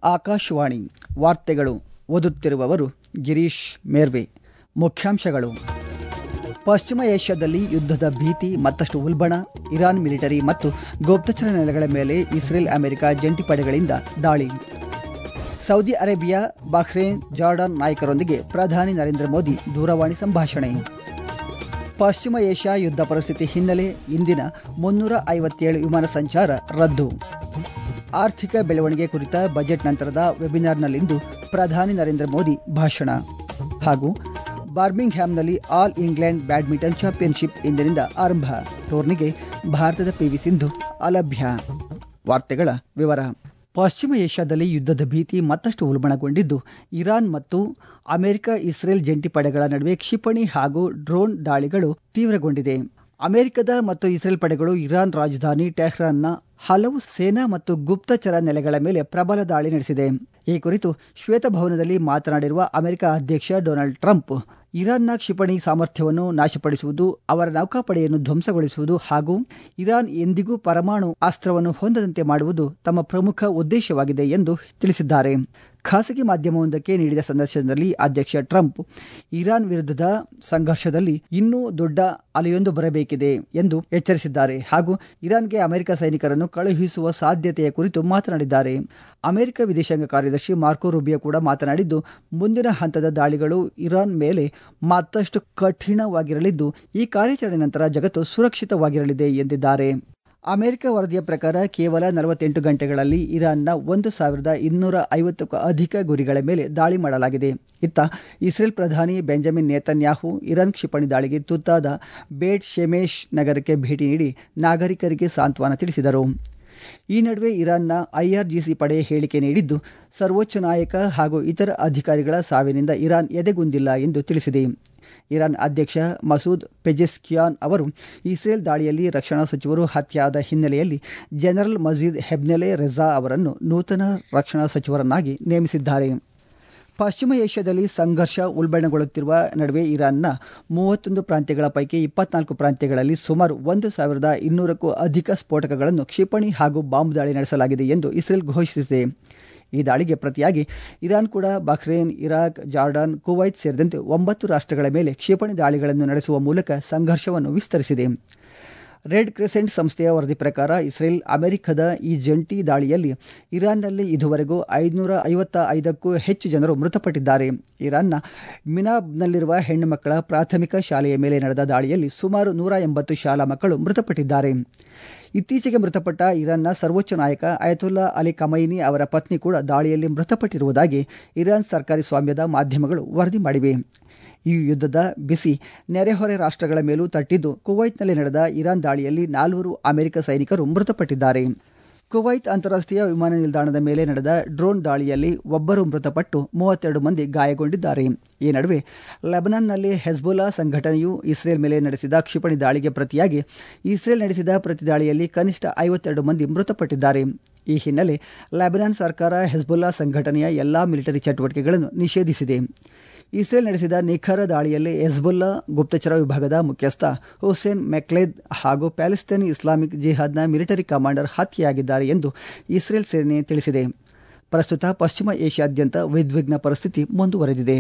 ಆಕಾಶವಾಣಿ ವಾರ್ತೆಗಳು ಓದುತ್ತಿರುವವರು ಗಿರೀಶ್ ಮೇರ್ವೆ ಮುಖ್ಯಾಂಶಗಳು ಪಶ್ಚಿಮ ಏಷ್ಯಾದಲ್ಲಿ ಯುದ್ಧದ ಭೀತಿ ಮತ್ತಷ್ಟು ಉಲ್ಬಣ ಇರಾನ್ ಮಿಲಿಟರಿ ಮತ್ತು ಗುಪ್ತಚರ ನೆಲೆಗಳ ಮೇಲೆ ಇಸ್ರೇಲ್ ಅಮೆರಿಕ ಜಂಟಿ ಪಡೆಗಳಿಂದ ದಾಳಿ ಸೌದಿ ಅರೇಬಿಯಾ ಬಹ್ರೇನ್ ಜಾರ್ಡನ್ ನಾಯಕರೊಂದಿಗೆ ಪ್ರಧಾನಿ ನರೇಂದ್ರ ಮೋದಿ ದೂರವಾಣಿ ಸಂಭಾಷಣೆ ಪಶ್ಚಿಮ ಏಷ್ಯಾ ಯುದ್ಧ ಪರಿಸ್ಥಿತಿ ಹಿನ್ನೆಲೆ ಇಂದಿನ ಮುನ್ನೂರ ಐವತ್ತೇಳು ವಿಮಾನ ಸಂಚಾರ ರದ್ದು ಆರ್ಥಿಕ ಬೆಳವಣಿಗೆ ಕುರಿತ ಬಜೆಟ್ ನಂತರದ ವೆಬಿನಾರ್ನಲ್ಲಿಂದು ಪ್ರಧಾನಿ ನರೇಂದ್ರ ಮೋದಿ ಭಾಷಣ ಹಾಗೂ ಬಾರ್ಮಿಂಗ್ ಹ್ಯಾಮ್ನಲ್ಲಿ ಆಲ್ ಇಂಗ್ಲೆಂಡ್ ಬ್ಯಾಡ್ಮಿಂಟನ್ ಚಾಂಪಿಯನ್ಶಿಪ್ ಇಂದಿನಿಂದ ಆರಂಭ ಟೂರ್ನಿಗೆ ಭಾರತದ ಪಿವಿ ಸಿಂಧು ಅಲಭ್ಯ ವಾರ್ತೆಗಳ ವಿವರ ಪಶ್ಚಿಮ ಏಷ್ಯಾದಲ್ಲಿ ಯುದ್ಧದ ಭೀತಿ ಮತ್ತಷ್ಟು ಉಲ್ಬಣಗೊಂಡಿದ್ದು ಇರಾನ್ ಮತ್ತು ಅಮೆರಿಕ ಇಸ್ರೇಲ್ ಜಂಟಿ ಪಡೆಗಳ ನಡುವೆ ಕ್ಷಿಪಣಿ ಹಾಗೂ ಡ್ರೋನ್ ದಾಳಿಗಳು ತೀವ್ರಗೊಂಡಿದೆ ಅಮೆರಿಕದ ಮತ್ತು ಇಸ್ರೇಲ್ ಪಡೆಗಳು ಇರಾನ್ ರಾಜಧಾನಿ ಟೆಹ್ರಾನ್ನ ಹಲವು ಸೇನಾ ಮತ್ತು ಗುಪ್ತಚರ ನೆಲೆಗಳ ಮೇಲೆ ಪ್ರಬಲ ದಾಳಿ ನಡೆಸಿದೆ ಈ ಕುರಿತು ಶ್ವೇತಭವನದಲ್ಲಿ ಮಾತನಾಡಿರುವ ಅಮೆರಿಕ ಅಧ್ಯಕ್ಷ ಡೊನಾಲ್ಡ್ ಟ್ರಂಪ್ ಇರಾನ್ನ ಕ್ಷಿಪಣಿ ಸಾಮರ್ಥ್ಯವನ್ನು ನಾಶಪಡಿಸುವುದು ಅವರ ನೌಕಾಪಡೆಯನ್ನು ಧ್ವಂಸಗೊಳಿಸುವುದು ಹಾಗೂ ಇರಾನ್ ಎಂದಿಗೂ ಪರಮಾಣು ಅಸ್ತ್ರವನ್ನು ಹೊಂದದಂತೆ ಮಾಡುವುದು ತಮ್ಮ ಪ್ರಮುಖ ಉದ್ದೇಶವಾಗಿದೆ ಎಂದು ತಿಳಿಸಿದ್ದಾರೆ ಖಾಸಗಿ ಮಾಧ್ಯಮವೊಂದಕ್ಕೆ ನೀಡಿದ ಸಂದರ್ಶನದಲ್ಲಿ ಅಧ್ಯಕ್ಷ ಟ್ರಂಪ್ ಇರಾನ್ ವಿರುದ್ಧದ ಸಂಘರ್ಷದಲ್ಲಿ ಇನ್ನೂ ದೊಡ್ಡ ಅಲೆಯೊಂದು ಬರಬೇಕಿದೆ ಎಂದು ಎಚ್ಚರಿಸಿದ್ದಾರೆ ಹಾಗೂ ಇರಾನ್ಗೆ ಅಮೆರಿಕ ಸೈನಿಕರನ್ನು ಕಳುಹಿಸುವ ಸಾಧ್ಯತೆಯ ಕುರಿತು ಮಾತನಾಡಿದ್ದಾರೆ ಅಮೆರಿಕ ವಿದೇಶಾಂಗ ಕಾರ್ಯದರ್ಶಿ ಮಾರ್ಕೋ ರೂಬಿಯೋ ಕೂಡ ಮಾತನಾಡಿದ್ದು ಮುಂದಿನ ಹಂತದ ದಾಳಿಗಳು ಇರಾನ್ ಮೇಲೆ ಮತ್ತಷ್ಟು ಕಠಿಣವಾಗಿರಲಿದ್ದು ಈ ಕಾರ್ಯಾಚರಣೆ ನಂತರ ಜಗತ್ತು ಸುರಕ್ಷಿತವಾಗಿರಲಿದೆ ಎಂದಿದ್ದಾರೆ ಅಮೆರಿಕ ವರದಿಯ ಪ್ರಕಾರ ಕೇವಲ ನಲವತ್ತೆಂಟು ಗಂಟೆಗಳಲ್ಲಿ ಇರಾನ್ನ ಒಂದು ಸಾವಿರದ ಇನ್ನೂರ ಐವತ್ತಕ್ಕೂ ಅಧಿಕ ಗುರಿಗಳ ಮೇಲೆ ದಾಳಿ ಮಾಡಲಾಗಿದೆ ಇತ್ತ ಇಸ್ರೇಲ್ ಪ್ರಧಾನಿ ಬೆಂಜಮಿನ್ ನೇತನ್ಯಾಹು ಇರಾನ್ ಕ್ಷಿಪಣಿ ದಾಳಿಗೆ ತುತ್ತಾದ ಬೇಟ್ ಶೆಮೇಶ್ ನಗರಕ್ಕೆ ಭೇಟಿ ನೀಡಿ ನಾಗರಿಕರಿಗೆ ಸಾಂತ್ವನ ತಿಳಿಸಿದರು ಈ ನಡುವೆ ಇರಾನ್ನ ಐಆರ್ಜಿಸಿ ಪಡೆ ಹೇಳಿಕೆ ನೀಡಿದ್ದು ಸರ್ವೋಚ್ಚ ನಾಯಕ ಹಾಗೂ ಇತರ ಅಧಿಕಾರಿಗಳ ಸಾವಿನಿಂದ ಇರಾನ್ ಎದೆಗುಂದಿಲ್ಲ ಎಂದು ತಿಳಿಸಿದೆ ಇರಾನ್ ಅಧ್ಯಕ್ಷ ಮಸೂದ್ ಪೆಜೆಸ್ಕಿಯಾನ್ ಅವರು ಇಸ್ರೇಲ್ ದಾಳಿಯಲ್ಲಿ ರಕ್ಷಣಾ ಸಚಿವರು ಹತ್ಯೆಯಾದ ಹಿನ್ನೆಲೆಯಲ್ಲಿ ಜನರಲ್ ಮಜೀದ್ ಹೆಬ್ನೆಲೆ ರೆಜಾ ಅವರನ್ನು ನೂತನ ರಕ್ಷಣಾ ಸಚಿವರನ್ನಾಗಿ ನೇಮಿಸಿದ್ದಾರೆ ಪಶ್ಚಿಮ ಏಷ್ಯಾದಲ್ಲಿ ಸಂಘರ್ಷ ಉಲ್ಬಣಗೊಳ್ಳುತ್ತಿರುವ ನಡುವೆ ಇರಾನ್ನ ಮೂವತ್ತೊಂದು ಪ್ರಾಂತ್ಯಗಳ ಪೈಕಿ ಇಪ್ಪತ್ನಾಲ್ಕು ಪ್ರಾಂತ್ಯಗಳಲ್ಲಿ ಸುಮಾರು ಒಂದು ಸಾವಿರದ ಇನ್ನೂರಕ್ಕೂ ಅಧಿಕ ಸ್ಫೋಟಕಗಳನ್ನು ಕ್ಷಿಪಣಿ ಹಾಗೂ ಬಾಂಬ್ ದಾಳಿ ನಡೆಸಲಾಗಿದೆ ಎಂದು ಇಸ್ರೇಲ್ ಘೋಷಿಸಿದೆ ಈ ದಾಳಿಗೆ ಪ್ರತಿಯಾಗಿ ಇರಾನ್ ಕೂಡ ಬಹ್ರೇನ್ ಇರಾಕ್ ಜಾರ್ಡನ್ ಕುವೈತ್ ಸೇರಿದಂತೆ ಒಂಬತ್ತು ರಾಷ್ಟ್ರಗಳ ಮೇಲೆ ಕ್ಷಿಪಣಿ ದಾಳಿಗಳನ್ನು ನಡೆಸುವ ಮೂಲಕ ಸಂಘರ್ಷವನ್ನು ವಿಸ್ತರಿಸಿದೆ ರೆಡ್ ಕ್ರೆಸೆಂಟ್ ಸಂಸ್ಥೆಯ ವರದಿ ಪ್ರಕಾರ ಇಸ್ರೇಲ್ ಅಮೆರಿಕದ ಈ ಜಂಟಿ ದಾಳಿಯಲ್ಲಿ ಇರಾನ್ನಲ್ಲಿ ಇದುವರೆಗೂ ಐದುನೂರ ಐವತ್ತ ಐದಕ್ಕೂ ಹೆಚ್ಚು ಜನರು ಮೃತಪಟ್ಟಿದ್ದಾರೆ ಇರಾನ್ನ ಮಿನಾಬ್ನಲ್ಲಿರುವ ಹೆಣ್ಣು ಮಕ್ಕಳ ಪ್ರಾಥಮಿಕ ಶಾಲೆಯ ಮೇಲೆ ನಡೆದ ದಾಳಿಯಲ್ಲಿ ಸುಮಾರು ನೂರ ಎಂಬತ್ತು ಶಾಲಾ ಮಕ್ಕಳು ಮೃತಪಟ್ಟಿದ್ದಾರೆ ಇತ್ತೀಚೆಗೆ ಮೃತಪಟ್ಟ ಇರಾನ್ನ ಸರ್ವೋಚ್ಚ ನಾಯಕ ಅಯತುಲ್ಲಾ ಅಲಿ ಕಮೈನಿ ಅವರ ಪತ್ನಿ ಕೂಡ ದಾಳಿಯಲ್ಲಿ ಮೃತಪಟ್ಟಿರುವುದಾಗಿ ಇರಾನ್ ಸರ್ಕಾರಿ ಸ್ವಾಮ್ಯದ ಮಾಧ್ಯಮಗಳು ವರದಿ ಮಾಡಿವೆ ಈ ಯುದ್ಧದ ಬಿಸಿ ನೆರೆಹೊರೆ ರಾಷ್ಟ್ರಗಳ ಮೇಲೂ ತಟ್ಟಿದ್ದು ಕುವೈತ್ನಲ್ಲಿ ನಡೆದ ಇರಾನ್ ದಾಳಿಯಲ್ಲಿ ನಾಲ್ವರು ಅಮೆರಿಕ ಸೈನಿಕರು ಮೃತಪಟ್ಟಿದ್ದಾರೆ ಕುವೈತ್ ಅಂತಾರಾಷ್ಟ್ರೀಯ ವಿಮಾನ ನಿಲ್ದಾಣದ ಮೇಲೆ ನಡೆದ ಡ್ರೋನ್ ದಾಳಿಯಲ್ಲಿ ಒಬ್ಬರು ಮೃತಪಟ್ಟು ಮೂವತ್ತೆರಡು ಮಂದಿ ಗಾಯಗೊಂಡಿದ್ದಾರೆ ಈ ನಡುವೆ ಲೆಬನಾನ್ನಲ್ಲಿ ಹೆಜ್ಬುಲ್ಲಾ ಸಂಘಟನೆಯು ಇಸ್ರೇಲ್ ಮೇಲೆ ನಡೆಸಿದ ಕ್ಷಿಪಣಿ ದಾಳಿಗೆ ಪ್ರತಿಯಾಗಿ ಇಸ್ರೇಲ್ ನಡೆಸಿದ ಪ್ರತಿದಾಳಿಯಲ್ಲಿ ಕನಿಷ್ಠ ಐವತ್ತೆರಡು ಮಂದಿ ಮೃತಪಟ್ಟಿದ್ದಾರೆ ಈ ಹಿನ್ನೆಲೆ ಲೆಬನಾನ್ ಸರ್ಕಾರ ಹೆಜ್ಬುಲ್ಲಾ ಸಂಘಟನೆಯ ಎಲ್ಲಾ ಮಿಲಿಟರಿ ಚಟುವಟಿಕೆಗಳನ್ನು ನಿಷೇಧಿಸಿದೆ ಇಸ್ರೇಲ್ ನಡೆಸಿದ ನಿಖರ ದಾಳಿಯಲ್ಲಿ ಹೆಜ್ಬುಲ್ಲಾ ಗುಪ್ತಚರ ವಿಭಾಗದ ಮುಖ್ಯಸ್ಥ ಹುಸೇನ್ ಮೆಕ್ಲೆದ್ ಹಾಗೂ ಪ್ಯಾಲೆಸ್ತೈನ್ ಇಸ್ಲಾಮಿಕ್ ಜಿಹಾದ್ನ ಮಿಲಿಟರಿ ಕಮಾಂಡರ್ ಹತ್ಯೆಯಾಗಿದ್ದಾರೆ ಎಂದು ಇಸ್ರೇಲ್ ಸೇನೆ ತಿಳಿಸಿದೆ ಪ್ರಸ್ತುತ ಪಶ್ಚಿಮ ಏಷ್ಯಾದ್ಯಂತ ವಿದ್ವಿಗ್ನ ಪರಿಸ್ಥಿತಿ ಮುಂದುವರೆದಿದೆ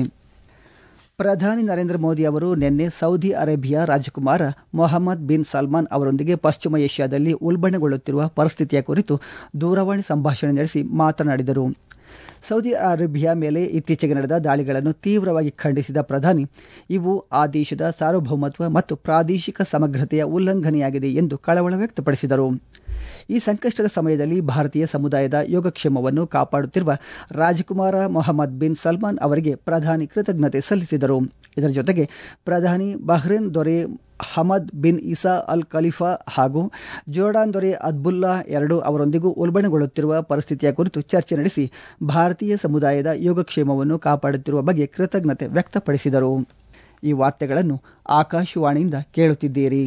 ಪ್ರಧಾನಿ ನರೇಂದ್ರ ಮೋದಿ ಅವರು ನಿನ್ನೆ ಸೌದಿ ಅರೇಬಿಯಾ ರಾಜಕುಮಾರ ಮೊಹಮ್ಮದ್ ಬಿನ್ ಸಲ್ಮಾನ್ ಅವರೊಂದಿಗೆ ಪಶ್ಚಿಮ ಏಷ್ಯಾದಲ್ಲಿ ಉಲ್ಬಣಗೊಳ್ಳುತ್ತಿರುವ ಪರಿಸ್ಥಿತಿಯ ಕುರಿತು ದೂರವಾಣಿ ಸಂಭಾಷಣೆ ನಡೆಸಿ ಮಾತನಾಡಿದರು ಸೌದಿ ಅರೇಬಿಯಾ ಮೇಲೆ ಇತ್ತೀಚೆಗೆ ನಡೆದ ದಾಳಿಗಳನ್ನು ತೀವ್ರವಾಗಿ ಖಂಡಿಸಿದ ಪ್ರಧಾನಿ ಇವು ಆ ದೇಶದ ಸಾರ್ವಭೌಮತ್ವ ಮತ್ತು ಪ್ರಾದೇಶಿಕ ಸಮಗ್ರತೆಯ ಉಲ್ಲಂಘನೆಯಾಗಿದೆ ಎಂದು ಕಳವಳ ವ್ಯಕ್ತಪಡಿಸಿದರು ಈ ಸಂಕಷ್ಟದ ಸಮಯದಲ್ಲಿ ಭಾರತೀಯ ಸಮುದಾಯದ ಯೋಗಕ್ಷೇಮವನ್ನು ಕಾಪಾಡುತ್ತಿರುವ ರಾಜಕುಮಾರ ಮೊಹಮ್ಮದ್ ಬಿನ್ ಸಲ್ಮಾನ್ ಅವರಿಗೆ ಪ್ರಧಾನಿ ಕೃತಜ್ಞತೆ ಸಲ್ಲಿಸಿದರು ಇದರ ಜೊತೆಗೆ ಪ್ರಧಾನಿ ಬಹ್ರೇನ್ ದೊರೆ Hamad bin Isa Al Khalifa ಹಾಗೂ ಜೋರ್ಡಾನ್ ದೊರೆ ಅದ್ಬುಲ್ಲಾ ಎರಡು ಅವರೊಂದಿಗೂ ಉಲ್ಬಣಗೊಳ್ಳುತ್ತಿರುವ ಪರಿಸ್ಥಿತಿಯ ಕುರಿತು ಚರ್ಚೆ ನಡೆಸಿ ಭಾರತೀಯ ಸಮುದಾಯದ ಯೋಗಕ್ಷೇಮವನ್ನು ಕಾಪಾಡುತ್ತಿರುವ ಬಗ್ಗೆ ಕೃತಜ್ಞತೆ ವ್ಯಕ್ತಪಡಿಸಿದರು ಈ ವಾರ್ತೆಗಳನ್ನು ಆಕಾಶವಾಣಿಯಿಂದ ಕೇಳುತ್ತಿದ್ದೀರಿ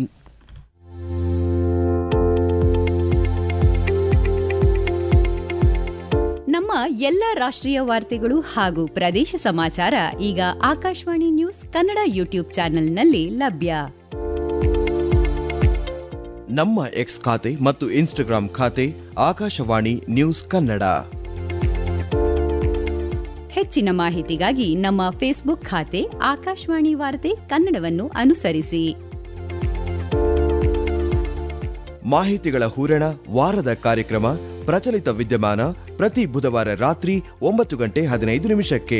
ನಮ್ಮ ಎಲ್ಲ ರಾಷ್ಟ್ರೀಯ ವಾರ್ತೆಗಳು ಹಾಗೂ ಪ್ರದೇಶ ಸಮಾಚಾರ ಈಗ ಆಕಾಶವಾಣಿ ನ್ಯೂಸ್ ಕನ್ನಡ ಯೂಟ್ಯೂಬ್ ಚಾನೆಲ್ನಲ್ಲಿ ಲಭ್ಯ ನಮ್ಮ ಎಕ್ಸ್ ಖಾತೆ ಮತ್ತು ಇನ್ಸ್ಟಾಗ್ರಾಂ ಖಾತೆ ಆಕಾಶವಾಣಿ ನ್ಯೂಸ್ ಕನ್ನಡ ಹೆಚ್ಚಿನ ಮಾಹಿತಿಗಾಗಿ ನಮ್ಮ ಫೇಸ್ಬುಕ್ ಖಾತೆ ಆಕಾಶವಾಣಿ ವಾರ್ತೆ ಕನ್ನಡವನ್ನು ಅನುಸರಿಸಿ ಮಾಹಿತಿಗಳ ಹೂರಣ ವಾರದ ಕಾರ್ಯಕ್ರಮ ಪ್ರಚಲಿತ ವಿದ್ಯಮಾನ ಪ್ರತಿ ಬುಧವಾರ ರಾತ್ರಿ ಒಂಬತ್ತು ಗಂಟೆ ಹದಿನೈದು ನಿಮಿಷಕ್ಕೆ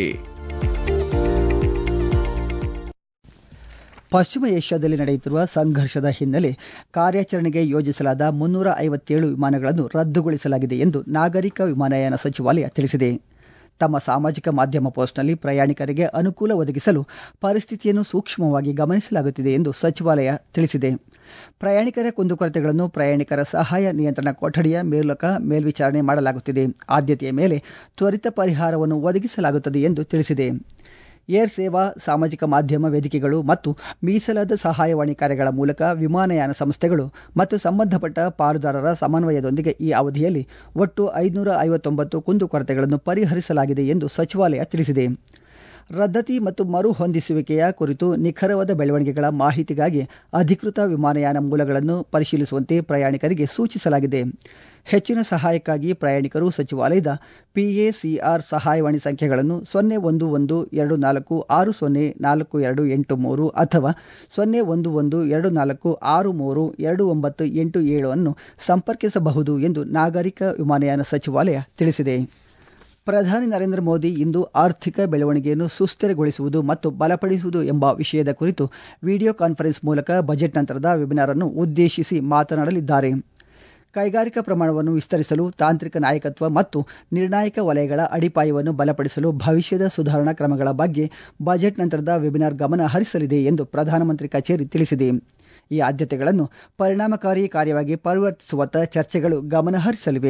ಪಶ್ಚಿಮ ಏಷ್ಯಾದಲ್ಲಿ ನಡೆಯುತ್ತಿರುವ ಸಂಘರ್ಷದ ಹಿನ್ನೆಲೆ ಕಾರ್ಯಾಚರಣೆಗೆ ಯೋಜಿಸಲಾದ ಮುನ್ನೂರ ಐವತ್ತೇಳು ವಿಮಾನಗಳನ್ನು ರದ್ದುಗೊಳಿಸಲಾಗಿದೆ ಎಂದು ನಾಗರಿಕ ವಿಮಾನಯಾನ ಸಚಿವಾಲಯ ತಿಳಿಸಿದೆ ತಮ್ಮ ಸಾಮಾಜಿಕ ಮಾಧ್ಯಮ ಪೋಸ್ಟ್ನಲ್ಲಿ ಪ್ರಯಾಣಿಕರಿಗೆ ಅನುಕೂಲ ಒದಗಿಸಲು ಪರಿಸ್ಥಿತಿಯನ್ನು ಸೂಕ್ಷ್ಮವಾಗಿ ಗಮನಿಸಲಾಗುತ್ತಿದೆ ಎಂದು ಸಚಿವಾಲಯ ತಿಳಿಸಿದೆ ಪ್ರಯಾಣಿಕರ ಕುಂದುಕೊರತೆಗಳನ್ನು ಪ್ರಯಾಣಿಕರ ಸಹಾಯ ನಿಯಂತ್ರಣ ಕೊಠಡಿಯ ಮೂಲಕ ಮೇಲ್ವಿಚಾರಣೆ ಮಾಡಲಾಗುತ್ತಿದೆ ಆದ್ಯತೆಯ ಮೇಲೆ ತ್ವರಿತ ಪರಿಹಾರವನ್ನು ಒದಗಿಸಲಾಗುತ್ತದೆ ಎಂದು ತಿಳಿಸಿದೆ ಏರ್ ಸೇವಾ ಸಾಮಾಜಿಕ ಮಾಧ್ಯಮ ವೇದಿಕೆಗಳು ಮತ್ತು ಮೀಸಲಾದ ಸಹಾಯವಾಣಿ ಕಾರ್ಯಗಳ ಮೂಲಕ ವಿಮಾನಯಾನ ಸಂಸ್ಥೆಗಳು ಮತ್ತು ಸಂಬಂಧಪಟ್ಟ ಪಾಲುದಾರರ ಸಮನ್ವಯದೊಂದಿಗೆ ಈ ಅವಧಿಯಲ್ಲಿ ಒಟ್ಟು ಐದುನೂರ ಐವತ್ತೊಂಬತ್ತು ಕುಂದುಕೊರತೆಗಳನ್ನು ಪರಿಹರಿಸಲಾಗಿದೆ ಎಂದು ಸಚಿವಾಲಯ ತಿಳಿಸಿದೆ ರದ್ದತಿ ಮತ್ತು ಮರು ಹೊಂದಿಸುವಿಕೆಯ ಕುರಿತು ನಿಖರವಾದ ಬೆಳವಣಿಗೆಗಳ ಮಾಹಿತಿಗಾಗಿ ಅಧಿಕೃತ ವಿಮಾನಯಾನ ಮೂಲಗಳನ್ನು ಪರಿಶೀಲಿಸುವಂತೆ ಪ್ರಯಾಣಿಕರಿಗೆ ಸೂಚಿಸಲಾಗಿದೆ ಹೆಚ್ಚಿನ ಸಹಾಯಕ್ಕಾಗಿ ಪ್ರಯಾಣಿಕರು ಸಚಿವಾಲಯದ ಪಿಎಸಿಆರ್ ಸಹಾಯವಾಣಿ ಸಂಖ್ಯೆಗಳನ್ನು ಸೊನ್ನೆ ಒಂದು ಒಂದು ಎರಡು ನಾಲ್ಕು ಆರು ಸೊನ್ನೆ ನಾಲ್ಕು ಎರಡು ಎಂಟು ಮೂರು ಅಥವಾ ಸೊನ್ನೆ ಒಂದು ಒಂದು ಎರಡು ನಾಲ್ಕು ಆರು ಮೂರು ಎರಡು ಒಂಬತ್ತು ಎಂಟು ಏಳು ಅನ್ನು ಸಂಪರ್ಕಿಸಬಹುದು ಎಂದು ನಾಗರಿಕ ವಿಮಾನಯಾನ ಸಚಿವಾಲಯ ತಿಳಿಸಿದೆ ಪ್ರಧಾನಿ ನರೇಂದ್ರ ಮೋದಿ ಇಂದು ಆರ್ಥಿಕ ಬೆಳವಣಿಗೆಯನ್ನು ಸುಸ್ಥಿರಗೊಳಿಸುವುದು ಮತ್ತು ಬಲಪಡಿಸುವುದು ಎಂಬ ವಿಷಯದ ಕುರಿತು ವಿಡಿಯೋ ಕಾನ್ಫರೆನ್ಸ್ ಮೂಲಕ ಬಜೆಟ್ ನಂತರದ ವೆಬಿನಾರ್ ಅನ್ನು ಉದ್ದೇಶಿಸಿ ಮಾತನಾಡಲಿದ್ದಾರೆ ಕೈಗಾರಿಕಾ ಪ್ರಮಾಣವನ್ನು ವಿಸ್ತರಿಸಲು ತಾಂತ್ರಿಕ ನಾಯಕತ್ವ ಮತ್ತು ನಿರ್ಣಾಯಕ ವಲಯಗಳ ಅಡಿಪಾಯವನ್ನು ಬಲಪಡಿಸಲು ಭವಿಷ್ಯದ ಸುಧಾರಣಾ ಕ್ರಮಗಳ ಬಗ್ಗೆ ಬಜೆಟ್ ನಂತರದ ವೆಬಿನಾರ್ ಗಮನ ಹರಿಸಲಿದೆ ಎಂದು ಪ್ರಧಾನಮಂತ್ರಿ ಕಚೇರಿ ತಿಳಿಸಿದೆ ಈ ಆದ್ಯತೆಗಳನ್ನು ಪರಿಣಾಮಕಾರಿ ಕಾರ್ಯವಾಗಿ ಪರಿವರ್ತಿಸುವತ್ತ ಚರ್ಚೆಗಳು ಗಮನಹರಿಸಲಿವೆ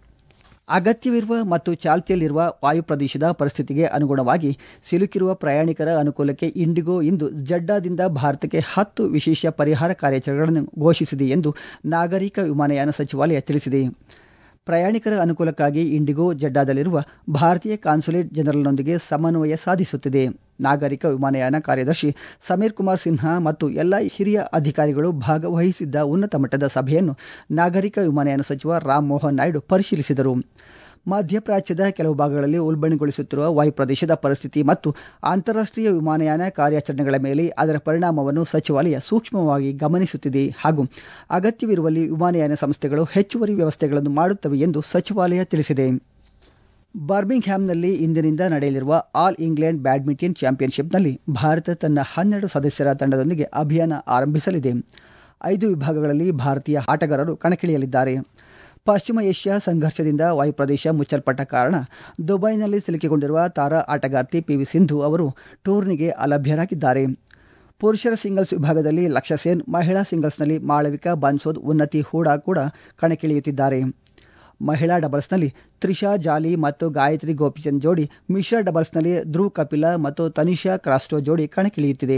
ಅಗತ್ಯವಿರುವ ಮತ್ತು ಚಾಲ್ತಿಯಲ್ಲಿರುವ ವಾಯು ಪ್ರದೇಶದ ಪರಿಸ್ಥಿತಿಗೆ ಅನುಗುಣವಾಗಿ ಸಿಲುಕಿರುವ ಪ್ರಯಾಣಿಕರ ಅನುಕೂಲಕ್ಕೆ ಇಂಡಿಗೋ ಇಂದು ಜಡ್ಡಾದಿಂದ ಭಾರತಕ್ಕೆ ಹತ್ತು ವಿಶೇಷ ಪರಿಹಾರ ಕಾರ್ಯಾಚರಣೆಗಳನ್ನು ಘೋಷಿಸಿದೆ ಎಂದು ನಾಗರಿಕ ವಿಮಾನಯಾನ ಸಚಿವಾಲಯ ತಿಳಿಸಿದೆ ಪ್ರಯಾಣಿಕರ ಅನುಕೂಲಕ್ಕಾಗಿ ಇಂಡಿಗೋ ಜಡ್ಡಾದಲ್ಲಿರುವ ಭಾರತೀಯ ಕಾನ್ಸುಲೇಟ್ ಜನರಲ್ನೊಂದಿಗೆ ಸಮನ್ವಯ ಸಾಧಿಸುತ್ತಿದೆ ನಾಗರಿಕ ವಿಮಾನಯಾನ ಕಾರ್ಯದರ್ಶಿ ಸಮೀರ್ ಕುಮಾರ್ ಸಿನ್ಹಾ ಮತ್ತು ಎಲ್ಲ ಹಿರಿಯ ಅಧಿಕಾರಿಗಳು ಭಾಗವಹಿಸಿದ್ದ ಉನ್ನತ ಮಟ್ಟದ ಸಭೆಯನ್ನು ನಾಗರಿಕ ವಿಮಾನಯಾನ ಸಚಿವ ರಾಮ್ ಮೋಹನ್ ನಾಯ್ಡು ಪರಿಶೀಲಿಸಿದರು ಮಧ್ಯಪ್ರಾಚ್ಯದ ಕೆಲವು ಭಾಗಗಳಲ್ಲಿ ಉಲ್ಬಣಗೊಳಿಸುತ್ತಿರುವ ವಾಯುಪ್ರದೇಶದ ಪರಿಸ್ಥಿತಿ ಮತ್ತು ಅಂತಾರಾಷ್ಟ್ರೀಯ ವಿಮಾನಯಾನ ಕಾರ್ಯಾಚರಣೆಗಳ ಮೇಲೆ ಅದರ ಪರಿಣಾಮವನ್ನು ಸಚಿವಾಲಯ ಸೂಕ್ಷ್ಮವಾಗಿ ಗಮನಿಸುತ್ತಿದೆ ಹಾಗೂ ಅಗತ್ಯವಿರುವಲ್ಲಿ ವಿಮಾನಯಾನ ಸಂಸ್ಥೆಗಳು ಹೆಚ್ಚುವರಿ ವ್ಯವಸ್ಥೆಗಳನ್ನು ಮಾಡುತ್ತವೆ ಎಂದು ಸಚಿವಾಲಯ ತಿಳಿಸಿದೆ ಬರ್ಮಿಂಗ್ಹ್ಯಾಮ್ನಲ್ಲಿ ಇಂದಿನಿಂದ ನಡೆಯಲಿರುವ ಆಲ್ ಇಂಗ್ಲೆಂಡ್ ಬ್ಯಾಡ್ಮಿಂಟನ್ ಚಾಂಪಿಯನ್ಶಿಪ್ನಲ್ಲಿ ಭಾರತ ತನ್ನ ಹನ್ನೆರಡು ಸದಸ್ಯರ ತಂಡದೊಂದಿಗೆ ಅಭಿಯಾನ ಆರಂಭಿಸಲಿದೆ ಐದು ವಿಭಾಗಗಳಲ್ಲಿ ಭಾರತೀಯ ಆಟಗಾರರು ಕಣಕ್ಕಿಳಿಯಲಿದ್ದಾರೆ ಪಶ್ಚಿಮ ಏಷ್ಯಾ ಸಂಘರ್ಷದಿಂದ ವಾಯುಪ್ರದೇಶ ಮುಚ್ಚಲ್ಪಟ್ಟ ಕಾರಣ ದುಬೈನಲ್ಲಿ ಸಿಲುಕಿಕೊಂಡಿರುವ ತಾರಾ ಆಟಗಾರ್ತಿ ಪಿವಿ ಸಿಂಧು ಅವರು ಟೂರ್ನಿಗೆ ಅಲಭ್ಯರಾಗಿದ್ದಾರೆ ಪುರುಷರ ಸಿಂಗಲ್ಸ್ ವಿಭಾಗದಲ್ಲಿ ಲಕ್ಷ್ಯ ಸೇನ್ ಮಹಿಳಾ ಸಿಂಗಲ್ಸ್ನಲ್ಲಿ ಮಾಳವಿಕಾ ಬನ್ಸೋದ್ ಉನ್ನತಿ ಹೂಡಾ ಕೂಡ ಕಣಕ್ಕಿಳಿಯುತ್ತಿದ್ದಾರೆ ಮಹಿಳಾ ಡಬಲ್ಸ್ನಲ್ಲಿ ತ್ರಿಷಾ ಜಾಲಿ ಮತ್ತು ಗಾಯತ್ರಿ ಗೋಪಿಚಂದ್ ಜೋಡಿ ಮಿಶ್ರ ಡಬಲ್ಸ್ನಲ್ಲಿ ಧ್ರುವ್ ಕಪಿಲ ಮತ್ತು ತನಿಷಾ ಕ್ರಾಸ್ಟೋ ಜೋಡಿ ಕಣಕ್ಕಿಳಿಯುತ್ತಿದೆ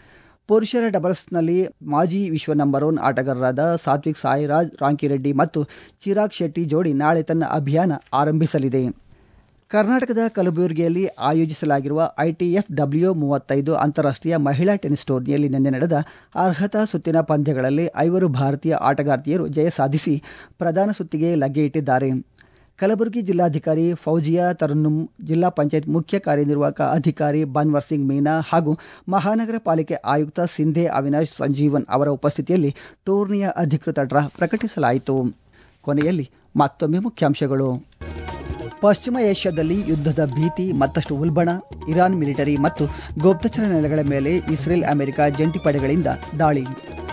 ಪುರುಷರ ಡಬಲ್ಸ್ನಲ್ಲಿ ಮಾಜಿ ವಿಶ್ವ ನಂಬರ್ ಒನ್ ಆಟಗಾರರಾದ ಸಾತ್ವಿಕ್ ಸಾಯಿರಾಜ್ ರಾಂಕಿರೆಡ್ಡಿ ಮತ್ತು ಚಿರಾಗ್ ಶೆಟ್ಟಿ ಜೋಡಿ ನಾಳೆ ತನ್ನ ಅಭಿಯಾನ ಆರಂಭಿಸಲಿದೆ ಕರ್ನಾಟಕದ ಕಲಬುರಗಿಯಲ್ಲಿ ಆಯೋಜಿಸಲಾಗಿರುವ ಐಟಿಎಫ್ ಡಬ್ಲ್ಯೂ ಮೂವತ್ತೈದು ಅಂತಾರಾಷ್ಟ್ರೀಯ ಮಹಿಳಾ ಟೆನ್ನಿಸ್ ಟೂರ್ನಿಯಲ್ಲಿ ನಿನ್ನೆ ನಡೆದ ಅರ್ಹತಾ ಸುತ್ತಿನ ಪಂದ್ಯಗಳಲ್ಲಿ ಐವರು ಭಾರತೀಯ ಆಟಗಾರ್ತಿಯರು ಜಯ ಸಾಧಿಸಿ ಪ್ರಧಾನ ಸುತ್ತಿಗೆ ಲಗ್ಗೆ ಇಟ್ಟಿದ್ದಾರೆ ಕಲಬುರಗಿ ಜಿಲ್ಲಾಧಿಕಾರಿ ಫೌಜಿಯಾ ತರನ್ನುಮ್ ಜಿಲ್ಲಾ ಪಂಚಾಯತ್ ಮುಖ್ಯ ಕಾರ್ಯನಿರ್ವಾಹಕ ಅಧಿಕಾರಿ ಬನ್ವರ್ ಸಿಂಗ್ ಮೀನಾ ಹಾಗೂ ಮಹಾನಗರ ಪಾಲಿಕೆ ಆಯುಕ್ತ ಸಿಂಧೆ ಅವಿನಾಶ್ ಸಂಜೀವನ್ ಅವರ ಉಪಸ್ಥಿತಿಯಲ್ಲಿ ಟೂರ್ನಿಯ ಅಧಿಕೃತ ಡ್ರಾ ಪ್ರಕಟಿಸಲಾಯಿತು ಕೊನೆಯಲ್ಲಿ ಮತ್ತೊಮ್ಮೆ ಮುಖ್ಯಾಂಶಗಳು ಪಶ್ಚಿಮ ಏಷ್ಯಾದಲ್ಲಿ ಯುದ್ಧದ ಭೀತಿ ಮತ್ತಷ್ಟು ಉಲ್ಬಣ ಇರಾನ್ ಮಿಲಿಟರಿ ಮತ್ತು ಗುಪ್ತಚರ ನೆಲೆಗಳ ಮೇಲೆ ಇಸ್ರೇಲ್ ಅಮೆರಿಕ ಜಂಟಿ ಪಡೆಗಳಿಂದ ದಾಳಿ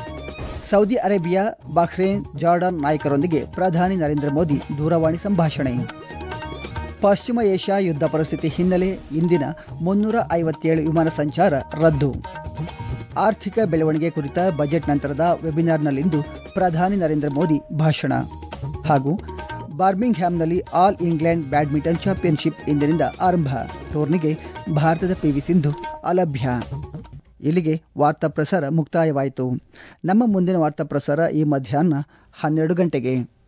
ಸೌದಿ ಅರೇಬಿಯಾ ಬಹ್ರೇನ್ ಜಾರ್ಡನ್ ನಾಯಕರೊಂದಿಗೆ ಪ್ರಧಾನಿ ನರೇಂದ್ರ ಮೋದಿ ದೂರವಾಣಿ ಸಂಭಾಷಣೆ ಪಶ್ಚಿಮ ಏಷ್ಯಾ ಯುದ್ಧ ಪರಿಸ್ಥಿತಿ ಹಿನ್ನೆಲೆ ಇಂದಿನ ಮುನ್ನೂರ ಐವತ್ತೇಳು ವಿಮಾನ ಸಂಚಾರ ರದ್ದು ಆರ್ಥಿಕ ಬೆಳವಣಿಗೆ ಕುರಿತ ಬಜೆಟ್ ನಂತರದ ವೆಬಿನಾರ್ನಲ್ಲಿಂದು ಪ್ರಧಾನಿ ನರೇಂದ್ರ ಮೋದಿ ಭಾಷಣ ಹಾಗೂ ಬಾರ್ಮಿಂಗ್ಹ್ಯಾಮ್ನಲ್ಲಿ ಆಲ್ ಇಂಗ್ಲೆಂಡ್ ಬ್ಯಾಡ್ಮಿಂಟನ್ ಚಾಂಪಿಯನ್ಶಿಪ್ ಇಂದಿನಿಂದ ಆರಂಭ ಟೂರ್ನಿಗೆ ಭಾರತದ ಪಿವಿ ಸಿಂಧು ಅಲಭ್ಯ ಇಲ್ಲಿಗೆ ವಾರ್ತಾ ಪ್ರಸಾರ ಮುಕ್ತಾಯವಾಯಿತು ನಮ್ಮ ಮುಂದಿನ ವಾರ್ತಾ ಪ್ರಸಾರ ಈ ಮಧ್ಯಾಹ್ನ ಹನ್ನೆರಡು ಗಂಟೆಗೆ